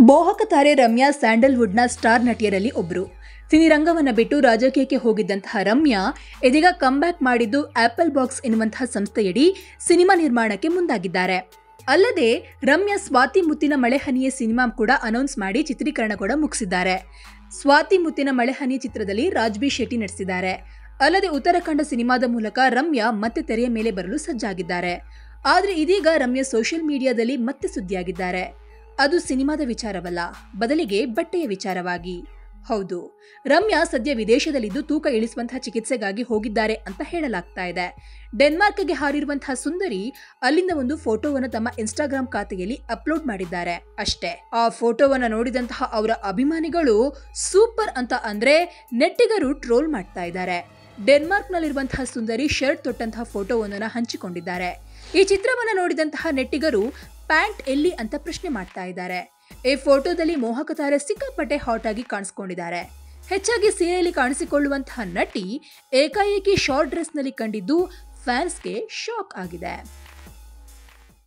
ಮೋಹಕ ತಾರೆ ರಮ್ಯಾ ಸ್ಯಾಂಡಲ್ವುಡ್ನ ಸ್ಟಾರ್ ನಟಿಯರಲ್ಲಿ ಒಬ್ಬರು ಸಿನಿರಂಗವನ್ನ ಬಿಟ್ಟು ರಾಜಕೀಯಕ್ಕೆ ಹೋಗಿದ್ದಂತಹ ರಮ್ಯಾ ಇದೀಗ ಕಂಬ್ಯಾಕ್ ಮಾಡಿದ್ದು ಆಪಲ್ ಬಾಕ್ಸ್ ಎನ್ನುವಂತಹ ಸಂಸ್ಥೆಯಡಿ ಸಿನಿಮಾ ನಿರ್ಮಾಣಕ್ಕೆ ಮುಂದಾಗಿದ್ದಾರೆ ಅಲ್ಲದೆ ರಮ್ಯಾ ಸ್ವಾತಿ ಮುತ್ತಿನ ಮಳೆಹನಿಯ ಸಿನಿಮಾ ಕೂಡ ಅನೌನ್ಸ್ ಮಾಡಿ ಚಿತ್ರೀಕರಣ ಕೂಡ ಮುಗಿಸಿದ್ದಾರೆ ಸ್ವಾತಿ ಮುತ್ತಿನ ಮಳೆಹನಿ ಚಿತ್ರದಲ್ಲಿ ರಾಜ್ಬಿ ಶೆಟ್ಟಿ ನಟಿಸಿದ್ದಾರೆ ಅಲ್ಲದೆ ಉತ್ತರಾಖಂಡ ಸಿನಿಮಾದ ಮೂಲಕ ರಮ್ಯಾ ಮತ್ತೆ ತೆರೆಯ ಮೇಲೆ ಬರಲು ಸಜ್ಜಾಗಿದ್ದಾರೆ ಆದ್ರೆ ಇದೀಗ ರಮ್ಯಾ ಸೋಷಿಯಲ್ ಮೀಡಿಯಾದಲ್ಲಿ ಮತ್ತೆ ಸುದ್ದಿಯಾಗಿದ್ದಾರೆ ಅದು ಸಿನಿಮಾದ ವಿಚಾರವಲ್ಲ ಬದಲಿಗೆ ಬಟ್ಟೆಯ ವಿಚಾರವಾಗಿ ಹೌದು ರಮ್ಯಾ ಸದ್ಯ ವಿದೇಶದಲ್ಲಿದ್ದು ತೂಕ ಇಳಿಸುವಂತಹ ಚಿಕಿತ್ಸೆಗಾಗಿ ಹೋಗಿದ್ದಾರೆ ಅಂತ ಹೇಳಲಾಗ್ತಾ ಇದೆ ಡೆನ್ಮಾರ್ಕ್ಗೆ ಹಾರಿರುವಂತಹ ಸುಂದರಿ ಅಲ್ಲಿಂದ ಒಂದು ಫೋಟೋವನ್ನು ತಮ್ಮ ಇನ್ಸ್ಟಾಗ್ರಾಮ್ ಖಾತೆಯಲ್ಲಿ ಅಪ್ಲೋಡ್ ಮಾಡಿದ್ದಾರೆ ಅಷ್ಟೇ ಆ ಫೋಟೋವನ್ನ ನೋಡಿದಂತಹ ಅವರ ಅಭಿಮಾನಿಗಳು ಸೂಪರ್ ಅಂತ ಅಂದ್ರೆ ನೆಟ್ಟಿಗರು ಟ್ರೋಲ್ ಮಾಡ್ತಾ ಇದ್ದಾರೆ ಡೆನ್ಮಾರ್ಕ್ನಲ್ಲಿರುವಂತಹ ಸುಂದರಿ ಶರ್ಟ್ ತೊಟ್ಟಂತಹ ಫೋಟೋವೊಂದನ್ನು ಹಂಚಿಕೊಂಡಿದ್ದಾರೆ ಈ ಚಿತ್ರವನ್ನು ನೋಡಿದಂತಹ ನೆಟ್ಟಿಗರು ಪ್ಯಾಂಟ್ ಎಲ್ಲಿ ಅಂತ ಪ್ರಶ್ನೆ ಮಾಡ್ತಾ ಇದ್ದಾರೆ ಈ ಫೋಟೋದಲ್ಲಿ ಮೋಹಕ ತಾರೆ ಸಿಕ್ಕಾಪಟ್ಟೆ ಹಾಟ್ ಆಗಿ ಕಾಣಿಸ್ಕೊಂಡಿದ್ದಾರೆ ಹೆಚ್ಚಾಗಿ ಸೀರೆಯಲ್ಲಿ ಕಾಣಿಸಿಕೊಳ್ಳುವಂತಹ ನಟಿ ಏಕಾಏಕಿ ಶಾರ್ಟ್ ಡ್ರೆಸ್ನಲ್ಲಿ ಕಂಡಿದ್ದು ಫ್ಯಾನ್ಸ್ಗೆ ಶಾಕ್ ಆಗಿದೆ